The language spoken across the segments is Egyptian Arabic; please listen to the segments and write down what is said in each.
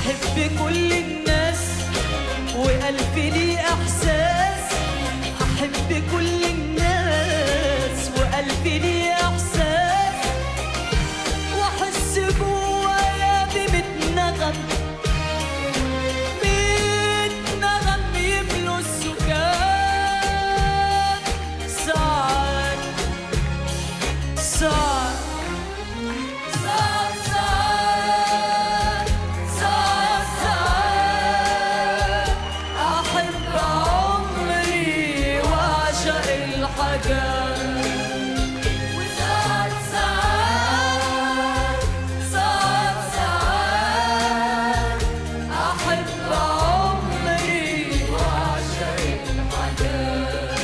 أحب كل الناس وقلبي لي إحساس أحب كل الناس وقلبي لي إحساس وأحس جوايا بميت نغم ميت نغم يملوا السكان ساعات ساعات ساعات ساعات ساعات ساعات أحب عمري وأعشق الحاجات وساعات ساعات ساعات ساعات أحب عمري وأعشق الحاجات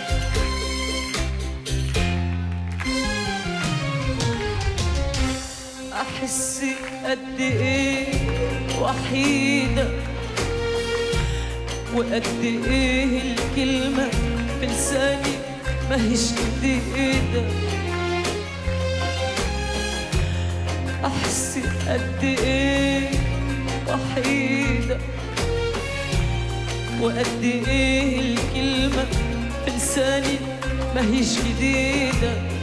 أحس قد إيه وحيدة وقد إيه الكلمة بلساني ماهيش جديدة أحس قد إيه وحيدة وقد إيه الكلمة بلساني ماهيش جديدة